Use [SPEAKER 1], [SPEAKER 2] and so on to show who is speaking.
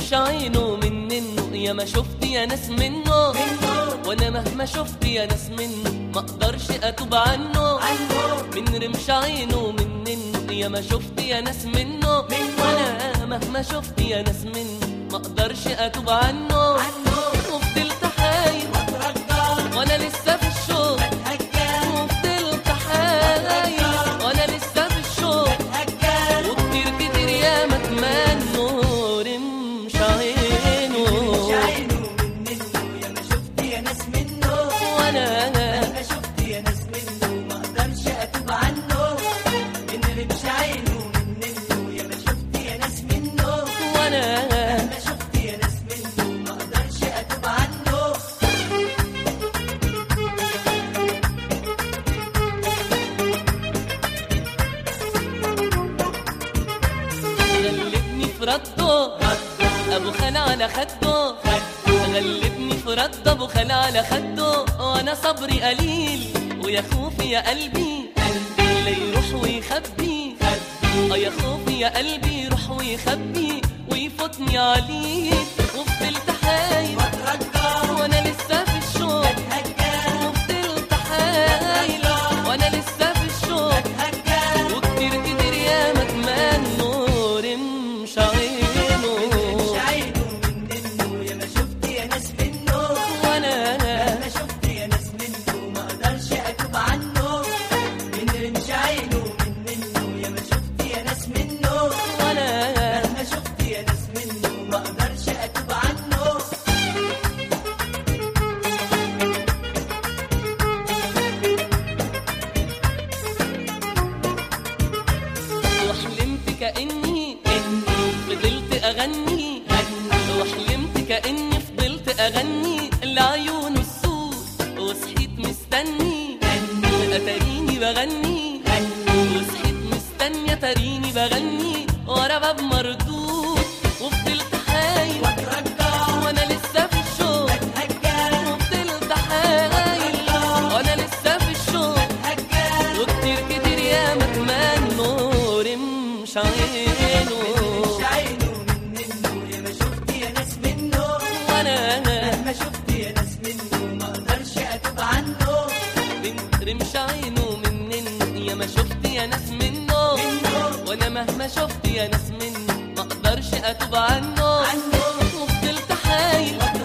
[SPEAKER 1] رمش عينه مننه يا ما شفت يا ناس منه وانا مهما شفت يا ناس منه ما اقدرش اتوب عنه من رمش عينه مننه يا ما شفت يا ناس منه وانا مهما شفت يا ناس منه ما اقدرش اتوب عنه وفضلت حايل وانا لسه في الشوق وفضلت حايل وانا لسه في الشوق وكتير كتير يا ما اتمنوا رمش عينه وانا وانا غلبني في رده ابو خال على خده غلبني في رده ابو خال على خده وانا صبري قليل ويا خوفي يا قلبي لا يروح ويخبي اه يا خوفي يا قلبي يروح ويخبي ويفوتني عليه وفضلت حايل وانا لسه في الشوق وفضلت حايل وانا لسه في الشوق وكتير كتير يا ما اتمنوا رمش عينه وانا وانا وحلمت كأني فضلت أغني وحلمت كأني فضلت أغني لعيون السود وصحيت مستني أتريني بغني وصحيت مستني أتريني بغني ورا باب مردود وفضلت حايل وأنا لسه في الشوق وفضلت حايل وأنا لسه في الشوق وكتير كتير يا ما اتمنوا رمش عينه وانا
[SPEAKER 2] ما شفت يا ناس منه ما اقدرش اتوب عنه
[SPEAKER 1] رمش عينه منن يا ما شفت يا ناس منه وانا مهما شفت يا ناس منه ما اقدرش اتوب عنه
[SPEAKER 2] عنه
[SPEAKER 1] وفضلت حايل